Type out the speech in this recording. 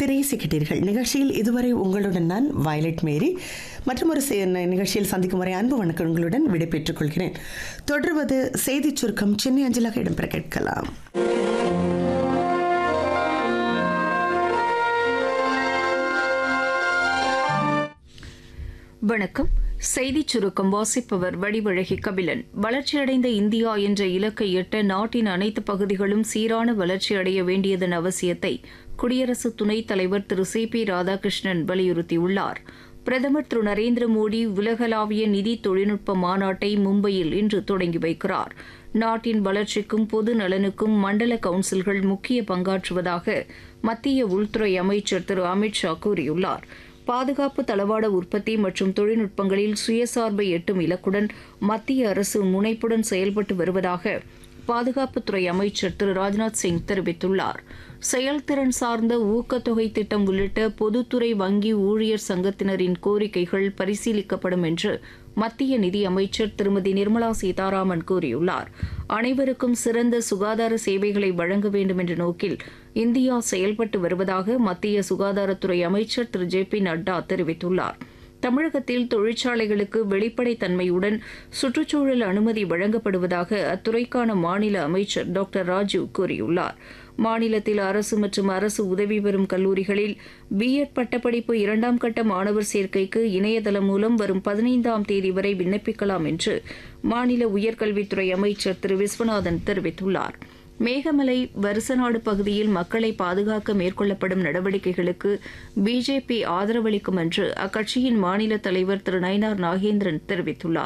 திரையிசை கேட்டீர்கள் நிகழ்ச்சியில் இதுவரை உங்களுடன் நான் வயலட் மேரி மற்றும் ஒரு சே- நிகழ்ச்சியில் சந்திக்கும் வரை அன்பு வணக்கங்களுடன் விடைபெற்றுக் கொள்கிறேன் தொடர்வது செய்திச் சுருக்கம் சென்னை அஞ்சலாக இடம்பெற கேட்கலாம் வணக்கம் செய்திச் சுருக்கம் வாசிப்பவர் வடிவழகி கபிலன் வளர்ச்சியடைந்த இந்தியா என்ற இலக்கை எட்ட நாட்டின் அனைத்து பகுதிகளும் சீரான வளர்ச்சியடைய வேண்டியதன் அவசியத்தை குடியரசு துணைத் தலைவர் திரு சி பி ராதாகிருஷ்ணன் வலியுறுத்தியுள்ளார் பிரதமர் திரு நரேந்திர மோடி உலகளாவிய நிதி தொழில்நுட்ப மாநாட்டை மும்பையில் இன்று தொடங்கி வைக்கிறார் நாட்டின் வளர்ச்சிக்கும் பொது நலனுக்கும் மண்டல கவுன்சில்கள் முக்கிய பங்காற்றுவதாக மத்திய உள்துறை அமைச்சர் திரு அமித் ஷா கூறியுள்ளார் பாதுகாப்பு தளவாட உற்பத்தி மற்றும் தொழில்நுட்பங்களில் சுயசார்பை எட்டும் இலக்குடன் மத்திய அரசு முனைப்புடன் செயல்பட்டு வருவதாக பாதுகாப்புத்துறை அமைச்சர் திரு ராஜ்நாத் சிங் தெரிவித்துள்ளார் செயல்திறன் சார்ந்த ஊக்கத்தொகை திட்டம் உள்ளிட்ட பொதுத்துறை வங்கி ஊழியர் சங்கத்தினரின் கோரிக்கைகள் பரிசீலிக்கப்படும் என்று மத்திய நிதி அமைச்சர் திருமதி நிர்மலா சீதாராமன் கூறியுள்ளார் அனைவருக்கும் சிறந்த சுகாதார சேவைகளை வழங்க வேண்டும் என்ற நோக்கில் இந்தியா செயல்பட்டு வருவதாக மத்திய சுகாதாரத்துறை அமைச்சர் திரு ஜே பி நட்டா தெரிவித்துள்ளார் தமிழகத்தில் தொழிற்சாலைகளுக்கு வெளிப்படைத்தன்மையுடன் சுற்றுச்சூழல் அனுமதி வழங்கப்படுவதாக அத்துறைக்கான மாநில அமைச்சர் டாக்டர் ராஜு கூறியுள்ளார் மாநிலத்தில் அரசு மற்றும் அரசு உதவி பெறும் கல்லூரிகளில் பிஎட் பட்டப்படிப்பு இரண்டாம் கட்ட மாணவர் சேர்க்கைக்கு இணையதளம் மூலம் வரும் பதினைந்தாம் தேதி வரை விண்ணப்பிக்கலாம் என்று மாநில உயர்கல்வித்துறை அமைச்சர் திரு விஸ்வநாதன் தெரிவித்துள்ளார் மேகமலை வருசநாடு பகுதியில் மக்களை பாதுகாக்க மேற்கொள்ளப்படும் நடவடிக்கைகளுக்கு பிஜேபி ஆதரவளிக்கும் என்று அக்கட்சியின் மாநில தலைவர் திரு நயினார் நாகேந்திரன் தெரிவித்துள்ளார்